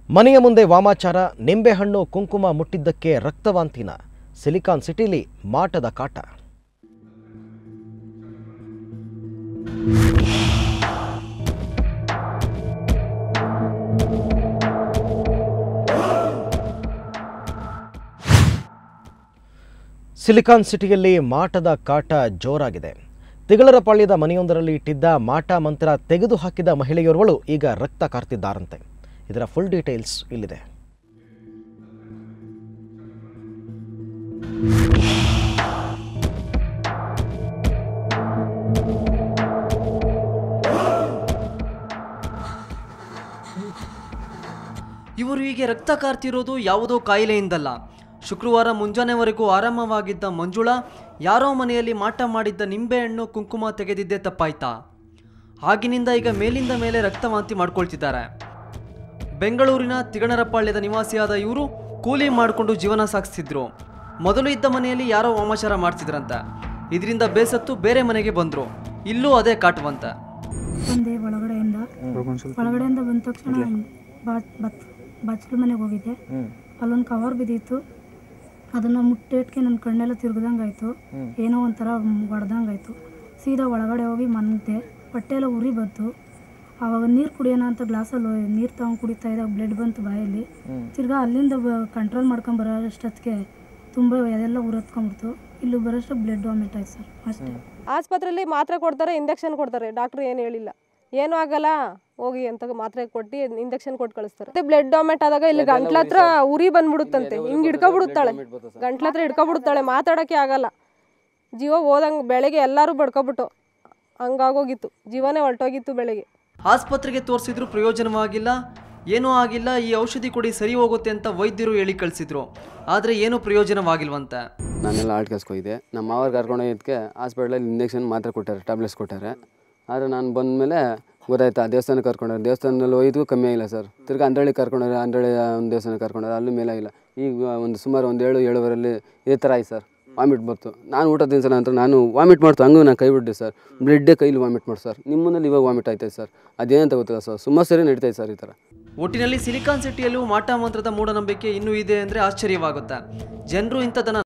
ಮನೆಯ ಮುಂದೆ ವಾಮಾಚಾರ ನಿಂಬೆಹಣ್ಣು ಕುಂಕುಮ ಮುಟ್ಟಿದ್ದಕ್ಕೆ ರಕ್ತವಾಂತಿನ ಸಿಲಿಕಾನ್ ಸಿಟಿಲಿ ಮಾಟದ ಕಾಟ ಸಿಲಿಕಾನ್ ಸಿಟಿಯಲ್ಲಿ ಮಾಟದ ಕಾಟ ಜೋರಾಗಿದೆ ತಿಗಳರಪಾಳ್ಯದ ಮನೆಯೊಂದರಲ್ಲಿ ಇಟ್ಟಿದ್ದ ಮಾಟ ಮಂತ್ರ ತೆಗೆದು ಹಾಕಿದ ಮಹಿಳೆಯೋರ್ವಳು ಈಗ ರಕ್ತ ಕಾರ್ತಿದ್ದಾರಂತೆ ಇದರ ಫುಲ್ ಡೀಟೇಲ್ಸ್ ಇಲ್ಲಿದೆ ಇವರು ಹೀಗೆ ರಕ್ತ ಕಾರ್ತಿರೋದು ಯಾವುದೋ ಕಾಯಿಲೆಯಿಂದಲ್ಲ ಶುಕ್ರವಾರ ಮುಂಜಾನೆವರೆಗೂ ಆರಾಮವಾಗಿದ್ದ ಮಂಜುಳಾ ಯಾರೋ ಮನೆಯಲ್ಲಿ ಮಾಟ ಮಾಡಿದ್ದ ನಿಂಬೆಹಣ್ಣು ಕುಂಕುಮ ತೆಗೆದಿದ್ದೇ ತಪ್ಪಾಯ್ತಾ ಆಗಿನಿಂದ ಈಗ ಮೇಲಿಂದ ಮೇಲೆ ರಕ್ತವಾಂತಿ ಮಾಡ್ಕೊಳ್ತಿದ್ದಾರೆ ಬೆಂಗಳೂರಿನ ತಿಗಣರಪಾಳ್ಯದ ನಿವಾಸಿಯಾದ ಇವರು ಕೂಲಿ ಮಾಡಿಕೊಂಡು ಜೀವನ ಸಾಗಿಸ್ತಿದ್ರು ಮೊದಲು ಇದ್ದ ಮನೆಯಲ್ಲಿ ಯಾರೋ ವಾಮಾಚಾರ ಮಾಡ್ತಿದ್ರಂತೆ ಇದರಿಂದ ಬೇಸತ್ತು ಬೇರೆ ಮನೆಗೆ ಬಂದರು ಇಲ್ಲೂ ಅದೇ ಕಾಟುವಂತ ಬಂದೆ ಒಳಗಡೆಯಿಂದ ಒಳಗಡೆಯಿಂದ ಬಂದ ತಕ್ಷಣ ಬಾ- ಬತ್ ಬಚ್ಚಲು ಮನೆಗೆ ಹೋಗಿದ್ದೆ ಅಲ್ಲೊಂದು ಕವರ್ ಬಿದ್ದಿತ್ತು ಅದನ್ನು ಮುಟ್ಟೇಟ್ಗೆ ನನ್ನ ಕಣ್ಣೆಲ್ಲ ತಿರ್ಗ್ದಂಗೆ ಆಯಿತು ಏನೋ ಒಂಥರ ಹೊಡೆದಂಗೆ ಆಯಿತು ಸೀದಾ ಒಳಗಡೆ ಹೋಗಿ ಮನ್ದೆ ಹೊಟ್ಟೆ ಎಲ್ಲ ಉರಿ ಬಂತು ಆವಾಗ ನೀರು ಕುಡಿಯೋಣ ಅಂತ ಗ್ಲಾಸಲ್ಲಿ ನೀರು ತಗೊಂಡು ಕುಡಿತಾ ಇದ್ದಾಗ ಬ್ಲಡ್ ಬಂತು ಬಾಯಲ್ಲಿ ತಿರ್ಗಾ ಅಲ್ಲಿಂದ ಕಂಟ್ರೋಲ್ ಮಾಡ್ಕೊಂಡು ಬರೋ ಅಷ್ಟೊತ್ತಿಗೆ ತುಂಬ ಅದೆಲ್ಲ ಉರತ್ಕೊಂಡ್ಬಿಡ್ತು ಇಲ್ಲಿ ಬರೋಷ್ಟು ಬ್ಲಡ್ ವಾಮಿಟ್ ಆಯ್ತು ಸರ್ ಅಷ್ಟೇ ಆಸ್ಪತ್ರೆಯಲ್ಲಿ ಮಾತ್ರೆ ಕೊಡ್ತಾರೆ ಇಂಜೆಕ್ಷನ್ ಕೊಡ್ತಾರೆ ಡಾಕ್ಟ್ರು ಏನು ಹೇಳಿಲ್ಲ ಏನೂ ಆಗಲ್ಲ ಹೋಗಿ ಅಂತ ಮಾತ್ರೆ ಕೊಟ್ಟು ಇಂಜೆಕ್ಷನ್ ಕೊಟ್ಟು ಕಳಿಸ್ತಾರೆ ಮತ್ತೆ ಬ್ಲಡ್ ಡಾಮೆಟ್ ಆದಾಗ ಇಲ್ಲಿ ಗಂಟ್ಲ ಹತ್ರ ಉರಿ ಬಂದ್ಬಿಡುತ್ತಂತೆ ಹಿಂಗೆ ಹಿಡ್ಕೊಬಿಡುತ್ತಾಳೆ ಗಂಟ್ಲ ಹತ್ರ ಹಿಡ್ಕೊಬಿಡುತ್ತಾಳೆ ಮಾತಾಡೋಕ್ಕೆ ಆಗಲ್ಲ ಜೀವ ಹೋದಂಗೆ ಬೆಳಗ್ಗೆ ಎಲ್ಲರೂ ಬಡ್ಕೊಬಿಟ್ಟು ಹಂಗಾಗೋಗಿತ್ತು ಜೀವನೇ ಹೊರಟೋಗಿತ್ತು ಬೆಳಗ್ಗೆ ಆಸ್ಪತ್ರೆಗೆ ತೋರಿಸಿದ್ರು ಪ್ರಯೋಜನವಾಗಿಲ್ಲ ಏನೂ ಆಗಿಲ್ಲ ಈ ಔಷಧಿ ಕೊಡಿ ಸರಿ ಹೋಗುತ್ತೆ ಅಂತ ವೈದ್ಯರು ಹೇಳಿ ಕಳಿಸಿದ್ರು ಆದರೆ ಏನೂ ಪ್ರಯೋಜನವಾಗಿಲ್ವಂತೆ ನಾನೆಲ್ಲ ಆರ್ಟ್ ಕೆಲ್ಸಕ್ಕೆ ಹೋಗಿದ್ದೆ ನಮ್ಮ ಮಾವರು ಕರ್ಕೊಂಡು ಹೋಗಿದ್ದಕ್ಕೆ ಹಾಸ್ಪಿಟ್ಲಲ್ಲಿ ಇಂಜೆಕ್ಷನ್ ಮಾತ್ರೆ ಕೊಟ್ಟಾರೆ ಟ್ಯಾಬ್ಲೆಟ್ಸ್ ಕೊಟ್ಟಾರೆ ಆದರೆ ನಾನು ಬಂದಮೇಲೆ ಗೊತ್ತಾಯ್ತು ಆ ದೇವಸ್ಥಾನಕ್ಕೆ ಕರ್ಕೊಂಡೋರು ದೇವಸ್ಥಾನದಲ್ಲಿ ಹೋಯ್ದು ಕಮ್ಮಿ ಆಗಿಲ್ಲ ಸರ್ ತಿರ್ಗಿ ಅಂದ್ರಳ್ಳಿ ಕರ್ಕೊಂಡೋರು ಅಂದ್ರಳ್ಳಿ ಒಂದು ದೇವಸ್ಥಾನಕ್ಕೆ ಕರ್ಕೊಂಡೋರು ಅಲ್ಲೂ ಮೇಲೆ ಆಗಿಲ್ಲ ಈಗ ಒಂದು ಸುಮಾರು ಒಂದು ಏಳು ಏಳುವರೆಲ್ಲಿ ಇದೇ ಥರ ಆಯ್ತು ಸರ್ ವಾಮಿಟ್ ಬಂತು ನಾನು ಊಟ ತಿನ್ಸೋಣ ಅಂತ ನಾನು ವಾಮಿಟ್ ಮಾಡ್ತು ಹಂಗೂ ನಾನು ಕೈ ಬಿಟ್ಟೆ ಸರ್ ಬ್ಲಡ್ಡೇ ಕೈಲಿ ವಾಮಿಟ್ ಮಾಡಿ ಸರ್ ನಿಮ್ಮ ಮುಂದೆ ಇವಾಗ ವಾಮಿಟ್ ಆಯ್ತೈತೆ ಸರ್ ಅದೇನಂತ ಗೊತ್ತಿಲ್ಲ ಸರ್ ಸುಮಾರು ಸರಿ ನಡೀತೈತೆ ಸರ್ ಈ ಥರ ಒಟ್ಟಿನಲ್ಲಿ ಸಿಲಿಕಾನ್ ಸಿಟಿಯಲ್ಲೂ ಮಾಟ ಮಂತ್ರದ ಮೂಢನಂಬಿಕೆ ಇನ್ನೂ ಇದೆ ಅಂದರೆ ಆಶ್ಚರ್ಯವಾಗುತ್ತೆ ಜನರು ಇಂಥದನ್ನ